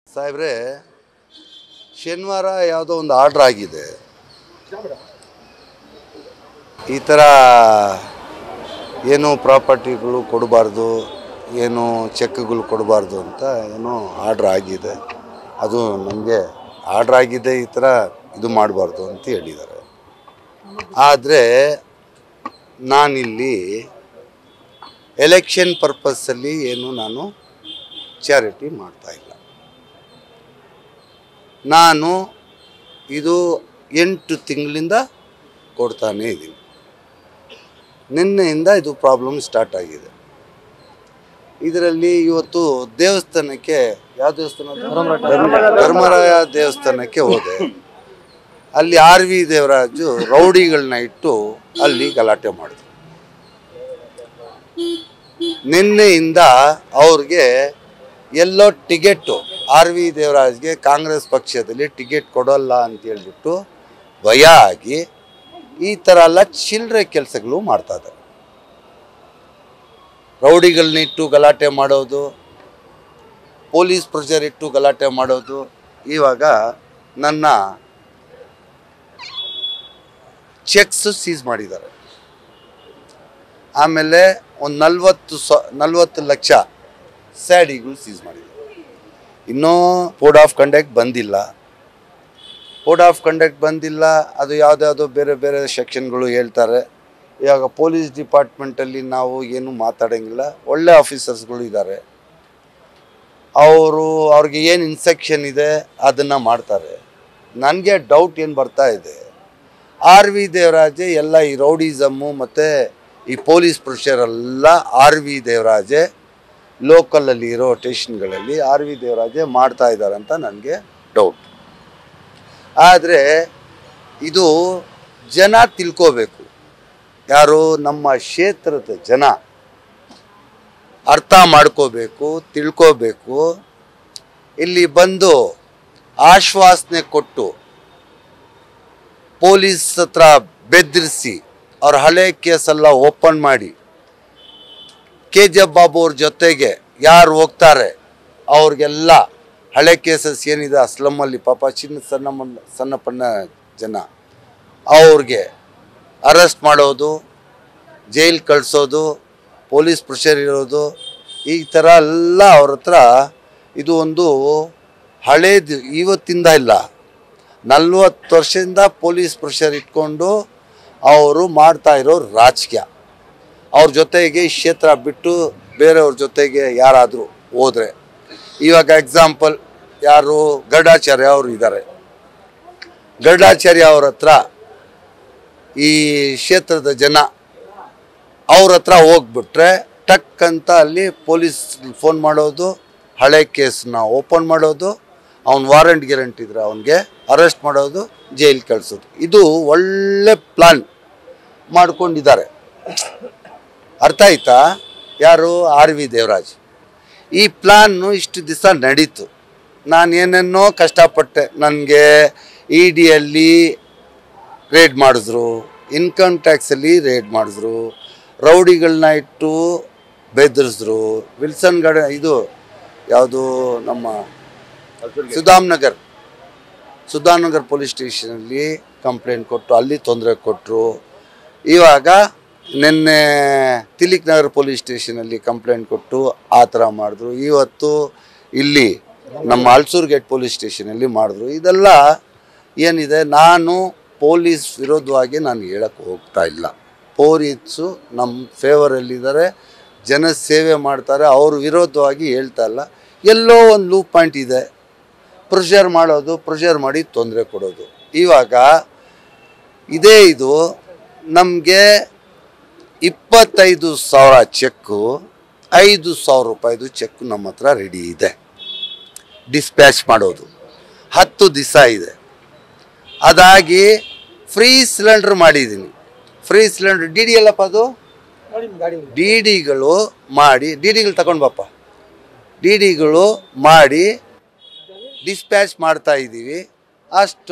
ಸಾಹೇಬ್ರೆ ಶನಿವಾರ ಯಾವುದೋ ಒಂದು ಆರ್ಡ್ರ್ ಆಗಿದೆ ಈ ಥರ ಏನು ಪ್ರಾಪರ್ಟಿಗಳು ಕೊಡಬಾರ್ದು ಏನು ಚೆಕ್ಗಳು ಕೊಡಬಾರ್ದು ಅಂತ ಏನೋ ಆರ್ಡ್ರ್ ಆಗಿದೆ ಅದು ನಮಗೆ ಆರ್ಡ್ರ್ ಆಗಿದೆ ಈ ಥರ ಇದು ಮಾಡಬಾರ್ದು ಅಂತ ಹೇಳಿದ್ದಾರೆ ಆದರೆ ನಾನಿಲ್ಲಿ ಎಲೆಕ್ಷನ್ ಪರ್ಪಸ್ಸಲ್ಲಿ ಏನು ನಾನು ಚಾರಿಟಿ ಮಾಡ್ತಾ ಇಲ್ಲ ನಾನು ಇದು ಎಂಟು ತಿಂಗಳಿಂದ ಕೊಡ್ತಾನೇ ಇದ್ದೀನಿ ನಿನ್ನೆಯಿಂದ ಇದು ಪ್ರಾಬ್ಲಮ್ ಸ್ಟಾರ್ಟ್ ಆಗಿದೆ ಇದರಲ್ಲಿ ಇವತ್ತು ದೇವಸ್ಥಾನಕ್ಕೆ ಯಾವ ದೇವಸ್ಥಾನ ಅದು? ಧರ್ಮರಾಯ ದೇವಸ್ಥಾನಕ್ಕೆ ಹೋದೆ ಅಲ್ಲಿ ಆರ್ ವಿ ದೇವರಾಜು ರೌಡಿಗಳನ್ನ ಇಟ್ಟು ಅಲ್ಲಿ ಗಲಾಟೆ ಮಾಡಿದ್ರು ನಿನ್ನೆಯಿಂದ ಅವ್ರಿಗೆ ಎಲ್ಲೋ ಟಿಕೆಟು ಆರ್ ವಿ ದೇವರಾಜ್ಗೆ ಕಾಂಗ್ರೆಸ್ ಪಕ್ಷದಲ್ಲಿ ಟಿಕೆಟ್ ಕೊಡೋಲ್ಲ ಅಂತ ಹೇಳ್ಬಿಟ್ಟು ಭಯ ಆಗಿ ಈ ಥರ ಎಲ್ಲ ಚಿಲ್ಲರೆ ಕೆಲಸಗಳು ಮಾಡ್ತಾ ಇದ್ದಾರೆ ರೌಡಿಗಳನ್ನಿಟ್ಟು ಗಲಾಟೆ ಮಾಡೋದು ಪೊಲೀಸ್ ಪ್ರೆಷರ್ ಇಟ್ಟು ಗಲಾಟೆ ಮಾಡೋದು ಇವಾಗ ನನ್ನ ಚೆಕ್ಸ್ ಸೀಸ್ ಮಾಡಿದ್ದಾರೆ ಆಮೇಲೆ ಒಂದು ನಲ್ವತ್ತು ಸ ನಲ್ವತ್ತು ಲಕ್ಷ ಸ್ಯಾಡಿಗಳು ಸೀಸ್ ಮಾಡಿದ್ದಾರೆ ಇನ್ನೂ ಕೋಡ್ ಆಫ್ ಕಂಡಕ್ಟ್ ಬಂದಿಲ್ಲ ಕೋಡ್ ಆಫ್ ಕಂಡಕ್ಟ್ ಬಂದಿಲ್ಲ ಅದು ಯಾವುದ್ಯಾವುದೋ ಬೇರೆ ಬೇರೆ ಸೆಕ್ಷನ್ಗಳು ಹೇಳ್ತಾರೆ ಇವಾಗ ಪೊಲೀಸ್ ಡಿಪಾರ್ಟ್ಮೆಂಟಲ್ಲಿ ನಾವು ಏನು ಮಾತಾಡೋಂಗಿಲ್ಲ ಒಳ್ಳೆ ಆಫೀಸರ್ಸ್ಗಳು ಇದ್ದಾರೆ ಅವರು ಅವ್ರಿಗೆ ಏನು ಇನ್ಸೆಕ್ಷನ್ ಇದೆ ಅದನ್ನು ಮಾಡ್ತಾರೆ ನನಗೆ ಡೌಟ್ ಏನು ಬರ್ತಾ ಇದೆ ಆರ್ ವಿ ದೇವರಾಜೆ ಎಲ್ಲ ಈ ರೌಡಿಸಮ್ಮು ಮತ್ತು ಈ ಪೊಲೀಸ್ ಪ್ರೆಷರ್ ಎಲ್ಲ ಆರ್ ವಿ ದೇವರಾಜೆ ಲೋಕಲಲ್ಲಿ ಇರೋ ಸ್ಟೇಷನ್ಗಳಲ್ಲಿ ಆರ್ ವಿ ದೇವರಾಜೆ ಮಾಡ್ತಾ ಇದ್ದಾರೆ ಅಂತ ನನಗೆ ಡೌಟ್ ಆದರೆ ಇದು ಜನ ತಿಳ್ಕೋಬೇಕು ಯಾರು ನಮ್ಮ ಕ್ಷೇತ್ರದ ಜನ ಅರ್ಥ ಮಾಡ್ಕೋಬೇಕು ತಿಳ್ಕೋಬೇಕು ಇಲ್ಲಿ ಬಂದು ಆಶ್ವಾಸನೆ ಕೊಟ್ಟು ಪೊಲೀಸ್ ಹತ್ರ ಬೆದರಿಸಿ ಅವ್ರ ಹಳೆ ಕೇಸೆಲ್ಲ ಓಪನ್ ಮಾಡಿ ಕೆ ಜೆ ಬಾಬು ಅವ್ರ ಜೊತೆಗೆ ಯಾರು ಹೋಗ್ತಾರೆ ಅವ್ರಿಗೆಲ್ಲ ಹಳೆ ಕೇಸಸ್ ಏನಿದೆ ಆ ಸ್ಲಮ್ಮಲ್ಲಿ ಪಾಪ ಚಿನ್ನ ಸಣ್ಣ ಮಣ್ಣ ಸಣ್ಣ ಪಣ್ಣ ಜನ ಅವ್ರಿಗೆ ಅರೆಸ್ಟ್ ಮಾಡೋದು ಜೈಲ್ ಕಳಿಸೋದು ಪೊಲೀಸ್ ಪ್ರೆಷರ್ ಇರೋದು ಈ ಥರ ಎಲ್ಲ ಅವ್ರ ಹತ್ರ ಇದು ಒಂದು ಹಳೇದು ಇವತ್ತಿಂದ ಇಲ್ಲ ನಲ್ವತ್ತು ವರ್ಷದಿಂದ ಪೊಲೀಸ್ ಪ್ರೆಷರ್ ಇಟ್ಕೊಂಡು ಅವರು ಮಾಡ್ತಾ ಇರೋ ರಾಜಕೀಯ ಅವ್ರ ಜೊತೆಗೆ ಈ ಕ್ಷೇತ್ರ ಬಿಟ್ಟು ಬೇರೆಯವ್ರ ಜೊತೆಗೆ ಯಾರಾದರೂ ಹೋದರೆ ಇವಾಗ ಎಕ್ಸಾಂಪಲ್ ಯಾರು ಗರುಡಾಚಾರ್ಯ ಅವರು ಇದ್ದಾರೆ ಗರುಡಾಚಾರ್ಯ ಅವ್ರ ಹತ್ರ ಈ ಕ್ಷೇತ್ರದ ಜನ ಅವ್ರ ಹತ್ರ ಹೋಗ್ಬಿಟ್ರೆ ಟಕ್ ಅಂತ ಅಲ್ಲಿ ಪೊಲೀಸ್ ಫೋನ್ ಮಾಡೋದು ಹಳೆ ಕೇಸ್ನ ಓಪನ್ ಮಾಡೋದು ಅವ್ನ ವಾರಂಟ್ ಗ್ಯಾರಂಟಿ ಇದ್ರೆ ಅವನಿಗೆ ಅರೆಸ್ಟ್ ಮಾಡೋದು ಜೈಲ್ ಕಳಿಸೋದು ಇದು ಒಳ್ಳೆ ಪ್ಲಾನ್ ಮಾಡ್ಕೊಂಡಿದ್ದಾರೆ ಅರ್ಥ ಆಯ್ತಾ ಯಾರು ಆರ್ ವಿ ದೇವರಾಜ್ ಈ ಪ್ಲಾನ್ನು ಇಷ್ಟು ದಿವಸ ನಡೀತು ನಾನು ಏನೇನೋ ಕಷ್ಟಪಟ್ಟೆ ನನಗೆ ಇ ಡಿಯಲ್ಲಿ ರೇಡ್ ಮಾಡಿದ್ರು ಇನ್ಕಮ್ ಟ್ಯಾಕ್ಸಲ್ಲಿ ರೇಡ್ ಮಾಡಿದ್ರು ರೌಡಿಗಳನ್ನ ಇಟ್ಟು ಬೆದರಿಸಿದ್ರು ವಿಲ್ಸನ್ ಗಡ ಇದು ಯಾವುದು ನಮ್ಮ ಸುಧಾಮ್ ನಗರ್ ಸುಧಾಮ್ ನಗರ್ ಪೊಲೀಸ್ ಸ್ಟೇಷನಲ್ಲಿ ಕಂಪ್ಲೇಂಟ್ ಕೊಟ್ಟು ಅಲ್ಲಿ ತೊಂದರೆ ಕೊಟ್ಟರು ಇವಾಗ ನಿನ್ನೆ ತಿಲಿಕ್ ನಗರ್ ಪೊಲೀಸ್ ಸ್ಟೇಷನಲ್ಲಿ ಕಂಪ್ಲೇಂಟ್ ಕೊಟ್ಟು ಆ ಥರ ಮಾಡಿದ್ರು ಇವತ್ತು ಇಲ್ಲಿ ನಮ್ಮ ಹಲ್ಸೂರು ಗೇಟ್ ಪೊಲೀಸ್ ಸ್ಟೇಷನಲ್ಲಿ ಮಾಡಿದ್ರು ಇದೆಲ್ಲ ಏನಿದೆ ನಾನು ಪೊಲೀಸ್ ವಿರೋಧವಾಗಿ ನಾನು ಹೇಳಕ್ಕೆ ಹೋಗ್ತಾ ಇಲ್ಲ ಪೊಲೀಸು ನಮ್ಮ ಫೇವರಲ್ಲಿದ್ದಾರೆ ಜನ ಸೇವೆ ಮಾಡ್ತಾರೆ ಅವ್ರ ವಿರೋಧವಾಗಿ ಹೇಳ್ತಾ ಇಲ್ಲ ಎಲ್ಲೋ ಒಂದು ಲೂಪ್ ಪಾಯಿಂಟ್ ಇದೆ ಪ್ರೆಷರ್ ಮಾಡೋದು ಪ್ರೆಷರ್ ಮಾಡಿ ತೊಂದರೆ ಕೊಡೋದು ಇವಾಗ ಇದೇ ಇದು ನಮಗೆ ಇಪ್ಪತ್ತೈದು ಸಾವಿರ ಚೆಕ್ಕು ಐದು ಸಾವಿರ ರೂಪಾಯಿದು ಚೆಕ್ ನಮ್ಮ ಹತ್ರ ರೆಡಿ ಇದೆ ಡಿಸ್ಪ್ಯಾಚ್ ಮಾಡೋದು ಹತ್ತು ದಿವಸ ಇದೆ ಅದಾಗಿ ಫ್ರೀ ಸಿಲಿಂಡ್ರ್ ಮಾಡಿದ್ದೀನಿ ಫ್ರೀ ಸಿಲಿಂಡ್ರ್ ಡಿ ಡಿ ಎಲ್ಲಪ್ಪ ಅದು ಡಿ ಡಿಗಳು ಮಾಡಿ ಡಿ ಡಿಗಳು ತಗೊಂಡು ಬಾಪ ಡಿ ಡಿಗಳು ಮಾಡಿ ಡಿಸ್ಪ್ಯಾಚ್ ಮಾಡ್ತಾ ಇದ್ದೀವಿ ಅಷ್ಟು